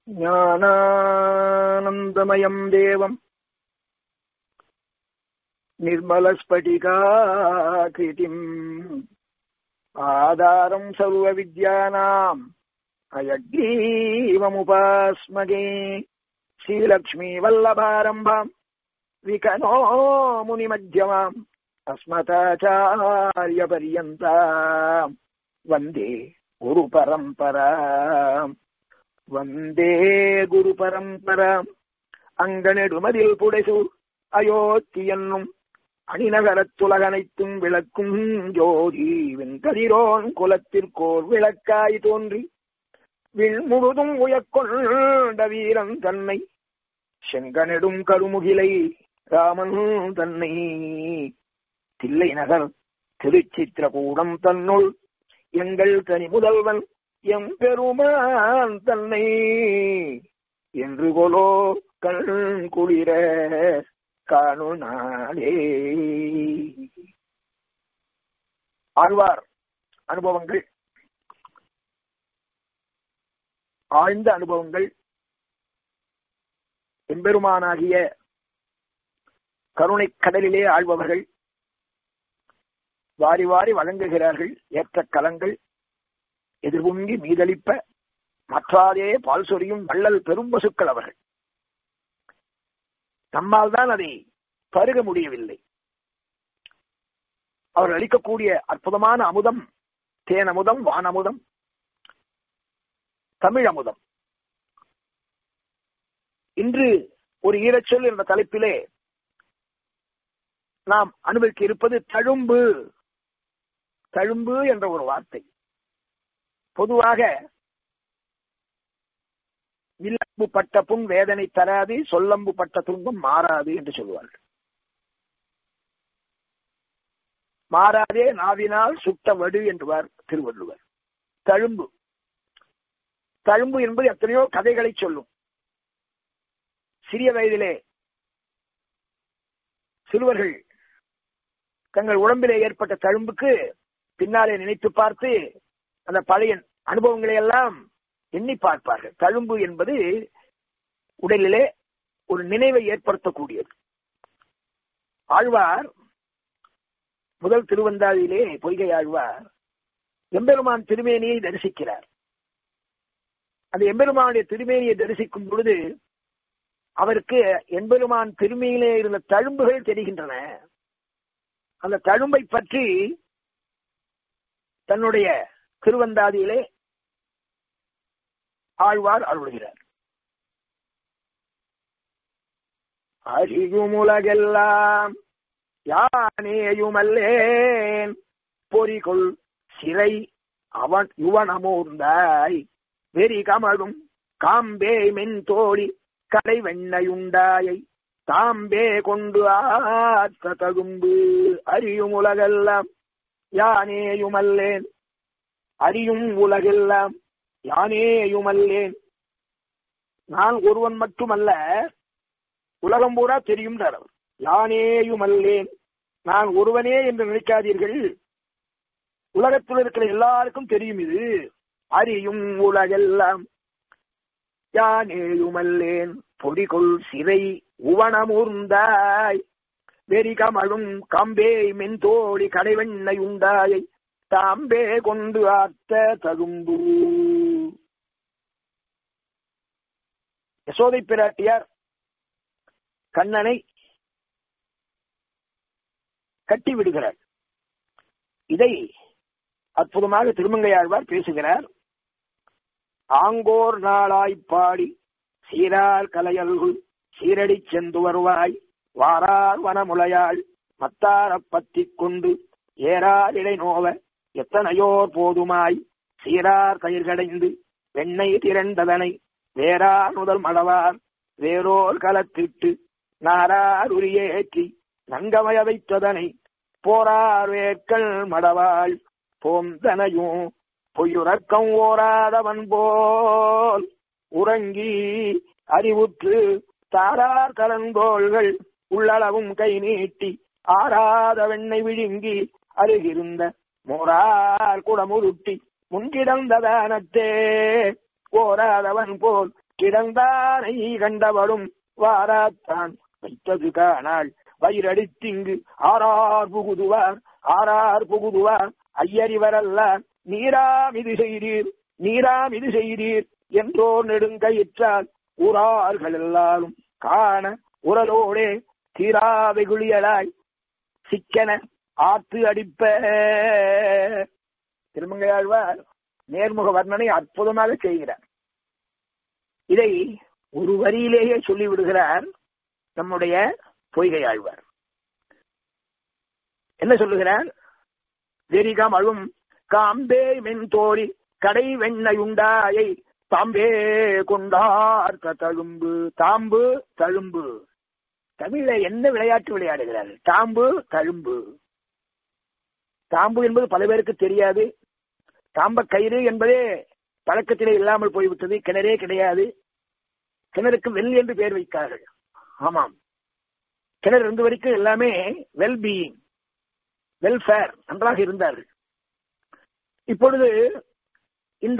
ज्ञानानन्दमयम् देवम् निर्मलस्फटिकाकृतिम् आधारम् सर्वविद्यानाम् अयग्रीवमुपास्मगे श्रीलक्ष्मीवल्लभारम्भाम् विकनो मुनिमध्यमाम् अस्मताचार्यपर्यन्ता वन्दे गुरुपरम्परा வந்தே குரு பரம்பரா அங்கனெடுமதில் புடைசூர் அயோத்தி என்னும் அணிநகரத்துலகனைத்தும் விளக்கும் ஜோதி வெண்கதிரோன் குலத்திற்கோர் விளக்காய் தோன்றி விண்முழுதும் உயக்கொண்ட வீரன் தன்னை செங்கனெடும் கருமுகிலை ராமன் தன்னை தில்லை நகர் திருச்சித்திரகூடம் தன்னுள் எங்கள் தனி முதல்வன் எம் பெருமான் தன்னை என்று கொலோ கண் குளிர காணு நாளே ஆழ்வார் அனுபவங்கள் ஆழ்ந்த அனுபவங்கள் எம்பெருமானாகிய கருணை கடலிலே ஆழ்பவர்கள் வாரி வாரி வழங்குகிறார்கள் ஏற்ற கலங்கள் எதிர்பொங்கி மீதளிப்ப மற்றாதே பால் சொரியும் வள்ளல் பெரும் பசுக்கள் அவர்கள் நம்மால் தான் அதை பருக முடியவில்லை அவர் அளிக்கக்கூடிய அற்புதமான அமுதம் தேனமுதம் வானமுதம் தமிழ் அமுதம் இன்று ஒரு ஈரச்சொல் என்ற தலைப்பிலே நாம் அனுபவிக்க இருப்பது தழும்பு தழும்பு என்ற ஒரு வார்த்தை பொதுவாக வில்லம்பு பட்ட புண் வேதனை தராது சொல்லம்பு பட்ட துன்பம் மாறாது என்று சொல்வார்கள் மாறாதே நாவினால் சுட்ட வடு என்றுவார் திருவள்ளுவர் தழும்பு தழும்பு என்பது எத்தனையோ கதைகளை சொல்லும் சிறிய வயதிலே சிறுவர்கள் தங்கள் உடம்பிலே ஏற்பட்ட தழும்புக்கு பின்னாலே நினைத்து பார்த்து அந்த பழைய அனுபவங்களை எல்லாம் எண்ணி பார்ப்பார்கள் தழும்பு என்பது உடலிலே ஒரு நினைவை ஏற்படுத்தக்கூடியது ஆழ்வார் முதல் திருவந்தாதியிலே பொய்கை ஆழ்வார் எம்பெருமான் திருமேனியை தரிசிக்கிறார் அந்த எம்பெருமானுடைய திருமேனியை தரிசிக்கும் பொழுது அவருக்கு எம்பெருமான் திருமையிலே இருந்த தழும்புகள் தெரிகின்றன அந்த தழும்பை பற்றி தன்னுடைய திருவந்தாதியிலே ஆழ்வார் அருள்கிறார் அறியுமுலகெல்லாம் யானேயுமல்லேன் பொறிகொள் சிறை அவன் யுவனமோர்ந்தாய் வெறி கமழும் காம்பே மென் தோழி கடை வெண்ணையுண்டாயை தாம்பே கொண்டு ஆத்த தகும்பு அறியும் உலகெல்லாம் யானேயுமல்லேன் அறியும் உலகெல்லாம் யானேயுமல்லேன் நான் ஒருவன் மட்டுமல்ல உலகம் பூரா தெரியும் அவர் யானேயுமல்லேன் நான் ஒருவனே என்று நினைக்காதீர்கள் உலகத்தில் இருக்கிற எல்லாருக்கும் தெரியும் இது அறியும் உலகெல்லாம் யானேயுமல்லேன் பொடிகொள் சிறை உவனமூர்ந்தாய் வெறிகமழும் காம்பே மென்தோழி கடைவெண்ணை உண்டாயை தாம்பே கொண்டு ஆத்த தகும்பு யசோதை பிராட்டியார் கண்ணனை கட்டி விடுகிறார் இதை அற்புதமாக திருமங்கையாழ்வார் பேசுகிறார் ஆங்கோர் நாளாய்ப்பாடி சீரார் கலையல்குள் சீரடி சென்று வருவாய் வாரார் வனமுலையாள் மத்தாரப் பத்திக் கொண்டு ஏறார் இடை நோவ எத்தனையோர் போதுமாய் சீரார் கயிர்கடைந்து வெண்ணை திரண்டதனை வேறார் முதல் மடவார் வேறோர் கலத்திட்டு நாரார் உரியேற்றி நங்கமய வைத்ததனை போரார் வேட்கள் மடவாள் போந்தனையும் பொய்யுறக்கம் ஓராதவன் போல் உறங்கி அறிவுற்று தாரார் கலந்தோள்கள் உள்ளளவும் கை நீட்டி ஆறாத வெண்ணை விழுங்கி அருகிருந்த மோரார் குடமுருட்டி முன்கிடந்த தானத்தே ஓராதவன் போல் கிடந்தானை கண்டவளும் வாராத்தான் வைத்தது காணாள் வயிறடித்திங்கு ஆறார் புகுதுவார் ஆறார் புகுதுவார் ஐயறிவரல்ல நீராம் இது செய்தீர் நீராம் இது செய்தீர் என்றோர் நெடுங்கயிற்றால் ஊரார்கள் எல்லாரும் காண உரலோடே தீராவை குளியலாய் சிக்கன ஆத்து அடிப்ப திருமங்கையாழ்வார் நேர்முக வர்ணனை அற்புதமாக செய்கிறார் இதை ஒரு வரியிலேயே சொல்லிவிடுகிறார் நம்முடைய பொய்கை ஆழ்வார் என்ன சொல்லுகிறார் வெறிகாம் அழும் காம்பே மென்தோழி கடை வெண்ணையுண்டாயை தாம்பே கொண்டார்த்த தழும்பு தாம்பு தழும்பு தமிழ்ல என்ன விளையாட்டு விளையாடுகிறார் தாம்பு தழும்பு தாம்பு என்பது பல பேருக்கு தெரியாது தாம்ப கயிறு என்பதே பழக்கத்திலே இல்லாமல் போய்விட்டது கிணறே கிடையாது கிணறுக்கு வெல் என்று பெயர் வைத்தார்கள் ஆமாம் கிணறு இருந்த வரைக்கும் எல்லாமே வெல் பீயிங் வெல்ஃபேர் நன்றாக இருந்தார்கள் இப்பொழுது இந்த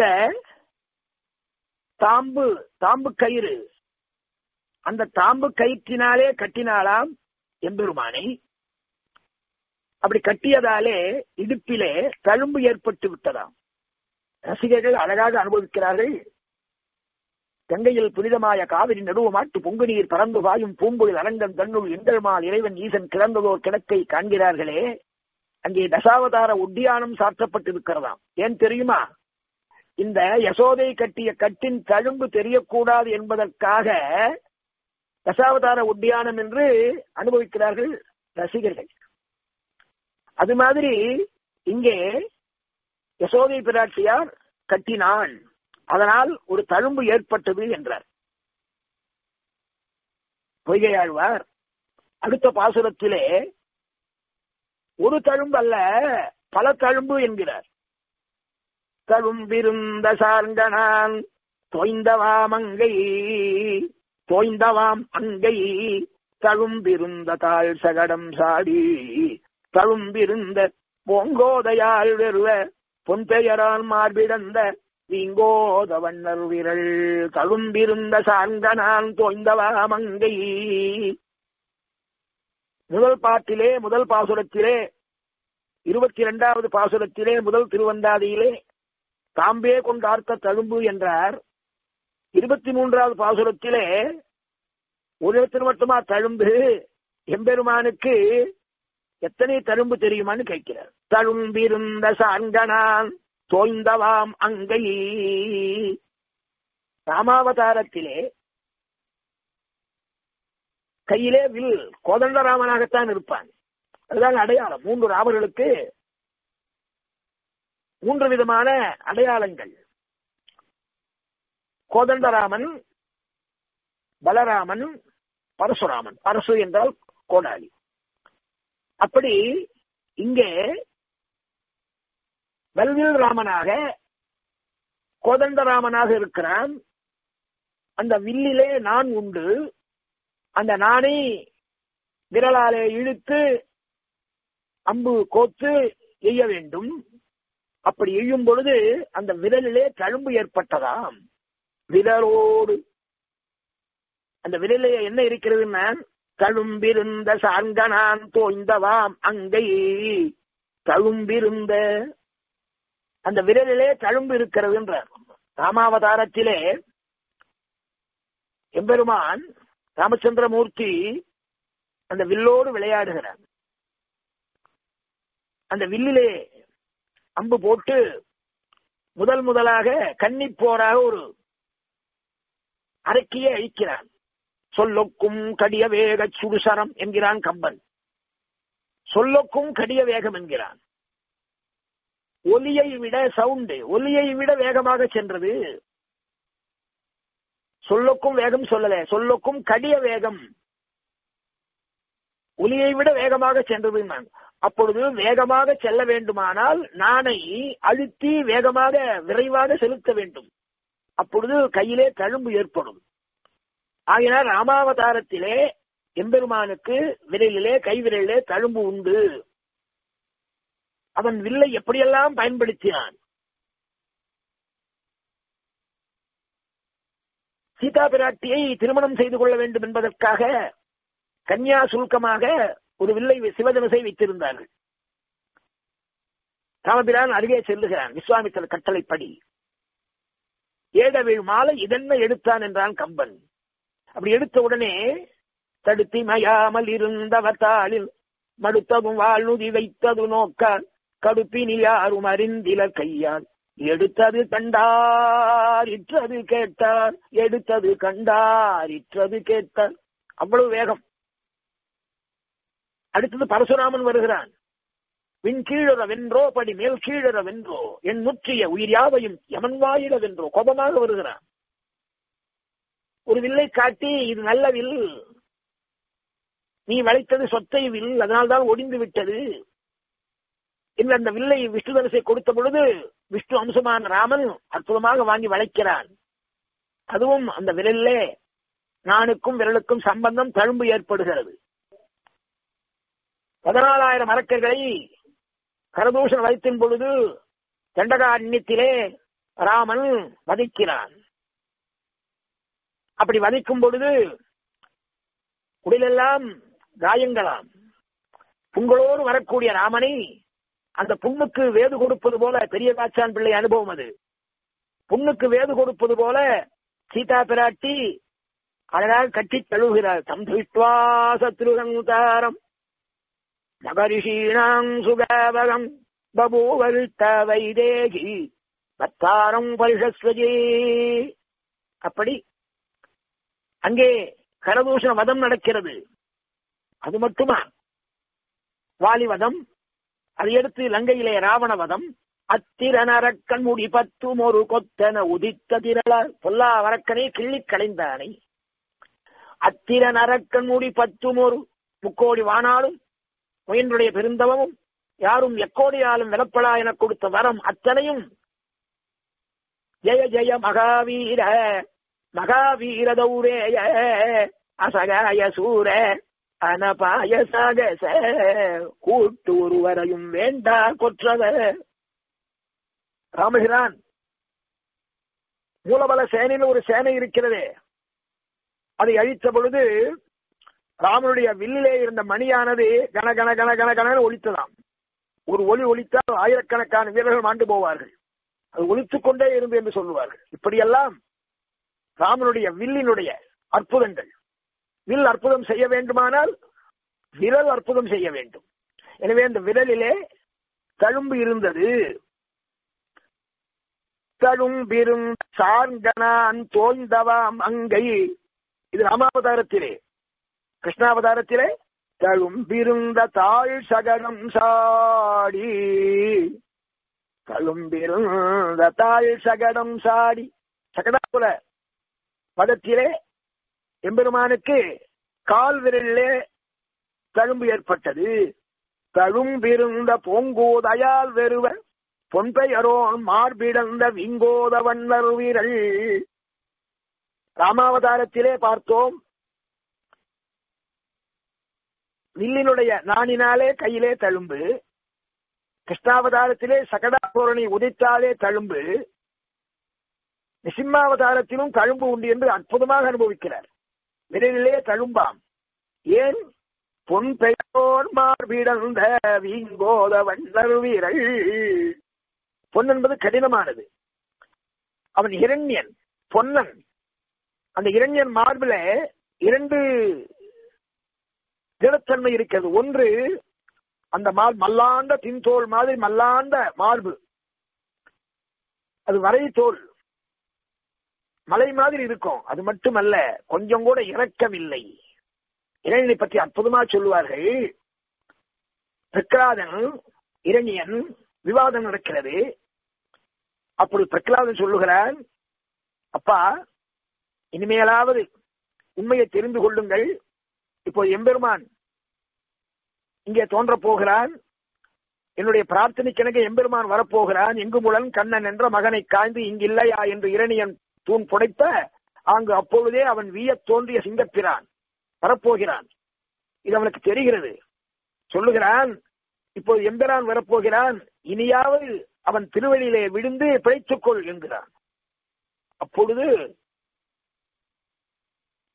தாம்பு தாம்பு கயிறு அந்த தாம்பு கயிற்றினாலே கட்டினாலாம் எம்பெருமானை அப்படி கட்டியதாலே இடுப்பிலே தழும்பு ஏற்பட்டு விட்டதாம் ரசிகர்கள் அழகாக அனுபவிக்கிறார்கள் கங்கையில் புனிதமாய காவிரி நடுவு மாட்டு பொங்கு நீர் பறந்து பாயும் பூங்குழில் அரங்கம் தன்னுள் எங்கள்மால் இறைவன் ஈசன் கிடந்ததோர் கிடக்கை காண்கிறார்களே அங்கே தசாவதார உத்தியானம் சாற்றப்பட்டிருக்கிறதாம் ஏன் தெரியுமா இந்த யசோதை கட்டிய கட்டின் தழும்பு தெரியக்கூடாது என்பதற்காக தசாவதார உத்தியானம் என்று அனுபவிக்கிறார்கள் ரசிகர்கள் அது மாதிரி இங்கே யசோதை பிராட்சியார் கட்டினான் அதனால் ஒரு தழும்பு ஏற்பட்டது என்றார் பொய்கையாழ்வார் அடுத்த பாசுரத்திலே ஒரு தழும்பு அல்ல பல தழும்பு என்கிறார் தழும்பிருந்த சார்ந்தனான் தோய்ந்தவாம் அங்கை தோய்ந்தவாம் அங்கை தழும்பிருந்த தாழ் சகடம் சாடி தழும்பிருந்த பொங்கோதையால் வெறுவ பொன்பெயரால் மார்பிடந்த வீங்கோத வண்ணர் விரல் தழும்பிருந்த சார்ந்தனான் தோய்ந்தவா மங்கை முதல் பாட்டிலே முதல் பாசுரத்திலே இருபத்தி இரண்டாவது பாசுரத்திலே முதல் திருவந்தாதியிலே தாம்பே கொண்டார்த்த தழும்பு என்றார் இருபத்தி மூன்றாவது பாசுரத்திலே ஒரு இடத்தில் மட்டுமா தழும்பு எம்பெருமானுக்கு எத்தனை தழும்பு தெரியுமான்னு கேட்கிறார் தழும்பிருந்த சாங்கனான் தோய்ந்தவாம் அங்கை ராமாவதாரத்திலே கையிலே வில் கோதண்டராமனாகத்தான் இருப்பான் அதுதான் அடையாளம் மூன்று ராமர்களுக்கு மூன்று விதமான அடையாளங்கள் கோதண்டராமன் பலராமன் பரசுராமன் பரசு என்றால் கோடாலி அப்படி இங்கே வல்வில் ராமனாக கோதண்டராமனாக இருக்கிறான் அந்த வில்லிலே நான் உண்டு அந்த நானை விரலாலே இழுத்து அம்பு கோத்து எய்ய வேண்டும் அப்படி எய்யும் பொழுது அந்த விரலிலே தழும்பு ஏற்பட்டதாம் விரலோடு அந்த விரலிலே என்ன இருக்கிறதுன்னா தழும்பிருந்த சார்கனான் தோய்ந்தவாம் அங்கை தழும்பிருந்த அந்த விரலிலே தழும்பு இருக்கிறது என்றார் ராமாவதாரத்திலே எம்பெருமான் ராமச்சந்திரமூர்த்தி அந்த வில்லோடு விளையாடுகிறார் அந்த வில்லிலே அம்பு போட்டு முதல் முதலாக கன்னிப்போராக ஒரு அரக்கியை அழிக்கிறான் சொல்லொக்கும் கடிய வேக சுடுசரம் என்கிறான் கம்பன் சொல்லொக்கும் கடிய வேகம் என்கிறான் ஒலியை விட சவுண்டு ஒலியை விட வேகமாக சென்றது சொல்லொக்கும் வேகம் சொல்லல சொல்லொக்கும் கடிய வேகம் ஒலியை விட வேகமாக சென்றது நான் அப்பொழுது வேகமாக செல்ல வேண்டுமானால் நானை அழுத்தி வேகமாக விரைவாக செலுத்த வேண்டும் அப்பொழுது கையிலே தழும்பு ஏற்படும் ஆகினால் ராமாவதாரத்திலே எம்பெருமானுக்கு விரலிலே கைவிரலிலே தழும்பு உண்டு அவன் வில்லை எப்படியெல்லாம் பயன்படுத்தினான் சீதா பிராட்டியை திருமணம் செய்து கொள்ள வேண்டும் என்பதற்காக கன்யா சுல்கமாக ஒரு வில்லை சிவதனுசை வைத்திருந்தார்கள் ராமபிரான் அருகே செல்லுகிறான் விஸ்வாமித்திர கட்டளைப்படி ஏடவிழ் மாலை இதென்ன எடுத்தான் என்றான் கம்பன் அப்படி எடுத்த உடனே தடுத்தி மயாமல் இருந்தவத்தாளில் மடுத்ததும் வாழ்நுதி வைத்தது நோக்கால் கடுப்பினில் யாரும் அறிந்தில கையால் எடுத்தது கண்டார் இற்றது கேட்டார் எடுத்தது கண்டார் இற்றது கேட்டார் அவ்வளவு வேகம் அடுத்தது பரசுராமன் வருகிறான் விண் கீழற வென்றோ படி மேல் கீழற வென்றோ என் முற்றிய உயிர் யாவையும் யமன் வாயில வென்றோ கோபமாக வருகிறான் ஒரு வில்லை காட்டி இது நல்ல வில் நீ வளைத்தது சொத்தை வில் அதனால்தான் ஒடிந்து விட்டது என்று அந்த வில்லை விஷ்ணு தனுசை கொடுத்த பொழுது விஷ்ணு அம்சமான ராமன் அற்புதமாக வாங்கி வளைக்கிறான் அதுவும் அந்த விரலிலே நானுக்கும் விரலுக்கும் சம்பந்தம் தழும்பு ஏற்படுகிறது பதினாலாயிரம் அரக்கர்களை கரதூஷண வயத்தின் பொழுது தண்டகாரண்யத்திலே ராமன் வதைக்கிறான் அப்படி வதைக்கும் பொழுது உடலெல்லாம் காயங்களாம் புண்களோடு வரக்கூடிய ராமனை அந்த புண்ணுக்கு வேது கொடுப்பது போல பெரிய காச்சான் பிள்ளை அனுபவம் அது புண்ணுக்கு வேது கொடுப்பது போல சீதா பிராட்டி அழகாக கட்டி தழுவுகிறார் தம் திருஷ்டுவா சத்ருகந்தாரம் மகரிஷீணாம் சுகாவகம் பபூவருத்த வைதேகி பத்தாரம் பரிஷஸ்வஜே அப்படி அங்கே கரதூஷண வதம் நடக்கிறது அது மட்டுமா வாலிவதம் அதையடுத்து லங்கையிலே ராவண வதம் அத்திரனரக்கண் முடி பத்தும் ஒரு கொத்தன உதித்த திரள பொல்லா வரக்கனை கிள்ளி களைந்தானை அத்திரன் அரக்கன் முடி பத்தும் ஒரு முக்கோடி வானாலும் முயன்றுடைய பெருந்தவமும் யாரும் எக்கோடியாலும் விலப்படா என கொடுத்த வரம் அத்தனையும் ஜெய ஜெய மகாவீர மகாவீர தௌரேய அசகாய சூர அனபாய சகச கூட்டு ஒருவரையும் வேண்டா கொற்றவ ராமகிரான் மூலபல சேனையில் ஒரு சேனை இருக்கிறது அதை அழித்த பொழுது ராமனுடைய வில்லிலே இருந்த மணியானது கன கன கன கன கன ஒழித்ததாம் ஒரு ஒளி ஒழித்தால் ஆயிரக்கணக்கான வீரர்கள் மாண்டு போவார்கள் அது ஒழித்துக் கொண்டே இருந்து என்று சொல்லுவார்கள் இப்படியெல்லாம் ராமனுடைய வில்லினுடைய அற்புதங்கள் வில் அற்புதம் செய்ய வேண்டுமானால் விரல் அற்புதம் செய்ய வேண்டும் எனவே அந்த விரலிலே தழும்பு இருந்தது தழும்பிருந்த சார்கனான் தோய்ந்தவாம் அங்கை இது ராமாவதாரத்திலே கிருஷ்ணாவதாரத்திலே தழும்பிருந்த தாழ் சகடம் சாடி தழும்பிருந்த தாழ் சகடம் சாடி சகடாபுல பதத்திலே எம்பெருமானுக்கு கால் விரலிலே தழும்பு ஏற்பட்டது தழும்பிருந்த பூங்கோதையால் வெறுவ பொன்பெயரோன் மார்பிடந்த விங்கோத வண்ணர் வீரல் ராமாவதாரத்திலே பார்த்தோம் வில்லினுடைய நாணினாலே கையிலே தழும்பு கிருஷ்ணாவதாரத்திலே சகடாபூரணி உதித்தாலே தழும்பு நிசிம்மாவதாரத்திலும் தழும்பு உண்டு என்று அற்புதமாக அனுபவிக்கிறார் விரலிலே தழும்பாம் ஏன் பொன் பெயரோர் மார்பிடந்த வீங்கோத வண்ணர் வீரல் பொன் என்பது கடினமானது அவன் இரண்யன் பொன்னன் அந்த இரண்யன் மார்பில இரண்டு திடத்தன்மை இருக்கிறது ஒன்று அந்த மால் மல்லாண்ட தின்தோல் மாதிரி மல்லாண்ட மார்பு அது வரை தோல் மலை மாதிரி இருக்கும் அது மட்டுமல்ல கொஞ்சம் கூட இறக்கவில்லை இரணியனை பற்றி அற்புதமா சொல்லுவார்கள் பிரகலாதன் இரணியன் விவாதம் நடக்கிறது அப்படி பிரகலாதன் சொல்லுகிறான் அப்பா இனிமேலாவது உண்மையை தெரிந்து கொள்ளுங்கள் இப்போ எம்பெருமான் இங்கே தோன்றப் போகிறான் என்னுடைய பிரார்த்தனைக்கெனக்கு எம்பெருமான் வரப்போகிறான் எங்கு முழன் கண்ணன் என்ற மகனை காய்ந்து இங்கில்லையா என்று இரணியன் தூண் புடைப்ப அங்கு அப்பொழுதே அவன் வீயத் தோன்றிய சிங்கப்பிரான் வரப்போகிறான் இது அவனுக்கு தெரிகிறது சொல்லுகிறான் இப்போது எம்பெரான் வரப்போகிறான் இனியாவது அவன் திருவழியிலே விழுந்து பிழைத்துக்கொள் என்கிறான் அப்பொழுது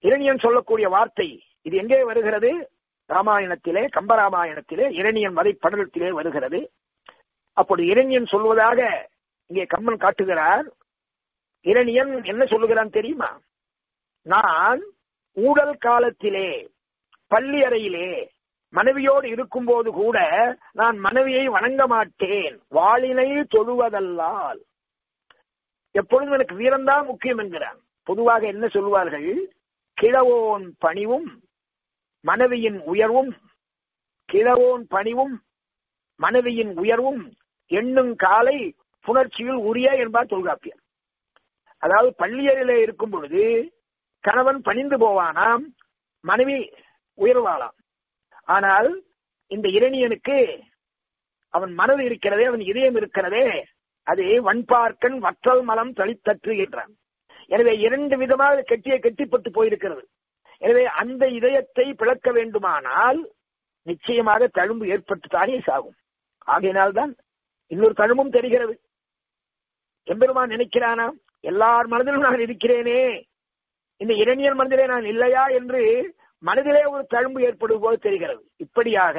இரணியன் சொல்லக்கூடிய வார்த்தை இது எங்கே வருகிறது ராமாயணத்திலே கம்பராமாயணத்திலே இரணியன் வதை படலத்திலே வருகிறது அப்படி இரணியன் சொல்வதாக இங்கே கம்மன் காட்டுகிறார் இரணியன் என்ன சொல்லுகிறான் தெரியுமா நான் ஊழல் காலத்திலே பள்ளி அறையிலே மனைவியோடு இருக்கும்போது கூட நான் மனைவியை வணங்க மாட்டேன் வாளினை தொழுவதல்லால் எப்பொழுதும் எனக்கு வீரம்தான் முக்கியம் என்கிறான் பொதுவாக என்ன சொல்லுவார்கள் கிழவோன் பணிவும் மனைவியின் உயர்வும் கிழவோன் பணிவும் மனைவியின் உயர்வும் எண்ணும் காலை புணர்ச்சியில் உரிய என்பார் தொல்காப்பியர் அதாவது பள்ளியரிலே இருக்கும் பொழுது கணவன் பணிந்து போவானாம் மனைவி உயர்வாளாம் ஆனால் இந்த இரணியனுக்கு அவன் மனது இருக்கிறதே அவன் இதயம் இருக்கிறதே அது வன்பார்க்கன் வற்றல் மலம் தளித்தற்று என்றான் எனவே இரண்டு விதமாக கெட்டிய கெட்டிப்பட்டு போயிருக்கிறது எனவே அந்த இதயத்தை பிளக்க வேண்டுமானால் நிச்சயமாக தழும்பு ஏற்பட்டுத்தானே சாகும் ஆகையினால்தான் இன்னொரு தழும்பும் தெரிகிறது எம்பெருமான் நினைக்கிறானா எல்லார் மனதிலும் நான் இருக்கிறேனே இந்த இரணியன் மனதிலே நான் இல்லையா என்று மனதிலே ஒரு தழும்பு ஏற்படும் போது தெரிகிறது இப்படியாக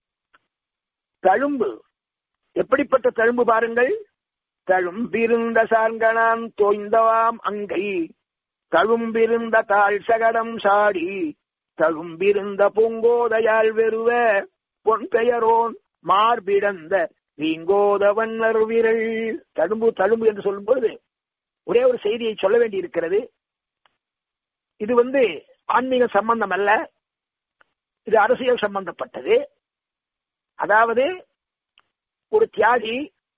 தழும்பு எப்படிப்பட்ட தழும்பு பாருங்கள் தழும்பிருந்த சார்கனான் தோய்ந்தவாம் அங்கை தழும்பிருந்த தாழ் சகடம் சாடி தழும்பிருந்த பூங்கோதையால் வெறுவ பொன் பெயரோன் மார்பிடந்த வீங்கோதவன்னர் விரல் தழும்பு தழும்பு என்று சொல்லும்போது ஒரே ஒரு செய்தியை சொல்ல வேண்டி இருக்கிறது இது வந்து ஆன்மீக சம்பந்தம் அல்ல இது அரசியல் சம்பந்தப்பட்டது அதாவது ஒரு தியாகி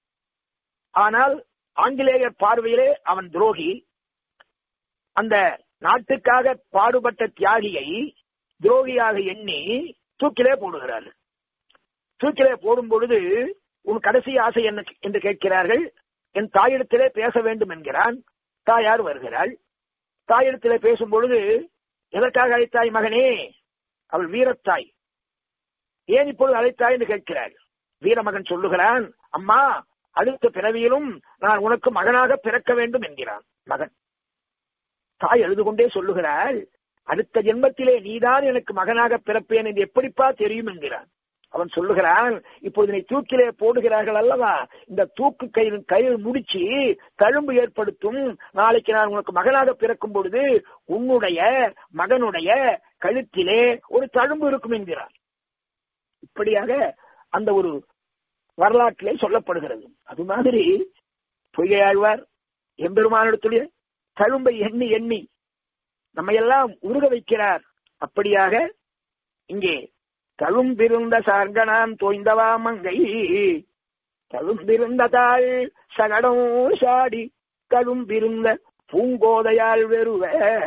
ஆனால் ஆங்கிலேயர் பார்வையிலே அவன் துரோகி அந்த நாட்டுக்காக பாடுபட்ட தியாகியை துரோகியாக எண்ணி தூக்கிலே போடுகிறார்கள் தூக்கிலே போடும் பொழுது உன் கடைசி ஆசை என்ன என்று கேட்கிறார்கள் என் தாயிடத்திலே பேச வேண்டும் என்கிறான் தாயார் வருகிறாள் தாயிடத்திலே பேசும் பொழுது எதற்காக அழைத்தாய் மகனே அவள் வீரத்தாய் ஏன் இப்பொழுது அழைத்தாய் என்று கேட்கிறாள் வீரமகன் சொல்லுகிறான் அம்மா அடுத்த பிறவியிலும் நான் உனக்கு மகனாக பிறக்க வேண்டும் என்கிறான் மகன் தாய் எழுது கொண்டே சொல்லுகிறாள் அடுத்த ஜென்மத்திலே நீதான் எனக்கு மகனாக பிறப்பேன் என்று எப்படிப்பா தெரியும் என்கிறான் அவன் சொல்லுகிறான் இப்போது நீ தூக்கிலே போடுகிறார்கள் அல்லவா இந்த தூக்கு கயிறு கயிறு முடிச்சு தழும்பு ஏற்படுத்தும் நாளைக்கு நான் உனக்கு மகனாக பிறக்கும் பொழுது உன்னுடைய மகனுடைய கழுத்திலே ஒரு தழும்பு இருக்கும் என்கிறார் இப்படியாக அந்த ஒரு வரலாற்றிலே சொல்லப்படுகிறது அது மாதிரி பொய்யாழ்வார் எம்பெருமானிடத்துடைய தழும்பை எண்ணி எண்ணி நம்மையெல்லாம் உருக வைக்கிறார் அப்படியாக இங்கே தழும்பிருந்த சார்கனான் தோய்ந்தவா மங்கை தழும்பிருந்த தாள் சகடம் சாடி தழும்பிருந்த பூங்கோதையால் வெறுவ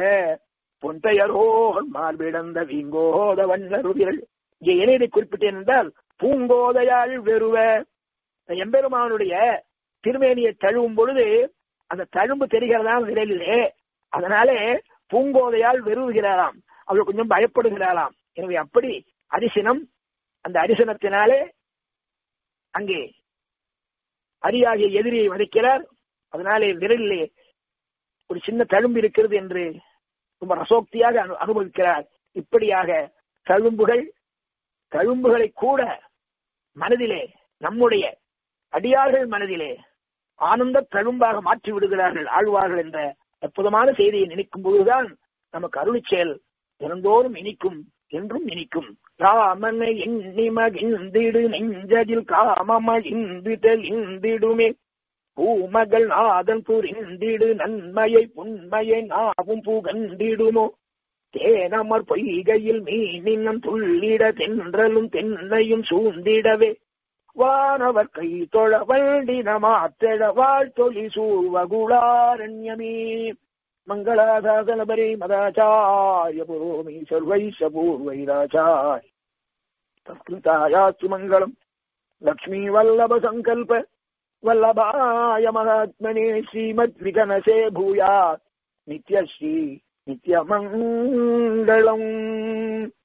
பொன்தையரோன் மார்பிடந்த வீங்கோத வண்ணருவிரல் இங்கே இணையதை குறிப்பிட்டேன் என்றால் பூங்கோதையால் வெறுவ எம்பெருமானுடைய திருமேனியை தழுவும் பொழுது அந்த தழும்பு தெரிகிறதா விரலிலே அதனாலே பூங்கோதையால் வெறுவுகிறாராம் அவள் கொஞ்சம் பயப்படுகிறாராம் எனவே அப்படி அரிசனம் அந்த அரிசனத்தினாலே அங்கே அரியாகிய எதிரியை வதைக்கிறார் அதனாலே விரலிலே ஒரு சின்ன தழும்பு இருக்கிறது என்று ரொம்ப ரசோக்தியாக அனு அனுபவிக்கிறார் இப்படியாக தழும்புகள் தழும்புகளை கூட மனதிலே நம்முடைய அடியார்கள் மனதிலே ஆனந்த தழும்பாக மாற்றி விடுகிறார்கள் ஆழ்வார்கள் என்ற அற்புதமான செய்தியை நினைக்கும் பொழுதுதான் நமக்கு அருள் செயல் தினந்தோறும் இனிக்கும் என்றும் இனிக்கும் ராமனை எண்ணி மகிழ்ந்திடு நெஞ்சதில் காமமழிந்து தெளிந்திடுமே பூமகள் நாதன் புரிந்திடு நன்மையை புண்மையை நாவும் புகந்திடுமோ தேனமர் பொய்கையில் மீனினம் துள்ளிட தென்றலும் தென்னையும் சூழ்ந்திடவே வானவர் கை தொழ வண்டின மாத்தெழ வாழ்த்தொழி சூழ்வகுளாரண்யமே மங்களாதாசனபரி மதாச்சாரிய புரோமி சர்வைஷ பூர்வைராச்சாரிய தஸ்கிருதாயாஸ்து மங்களம் லக்ஷ்மீ வல்லப சங்கல்ப வல்லபாய மகாத்மனே ஸ்ரீமத் விகனசே பூயாத் நித்யஸ்ரீ நித்யமங்களம்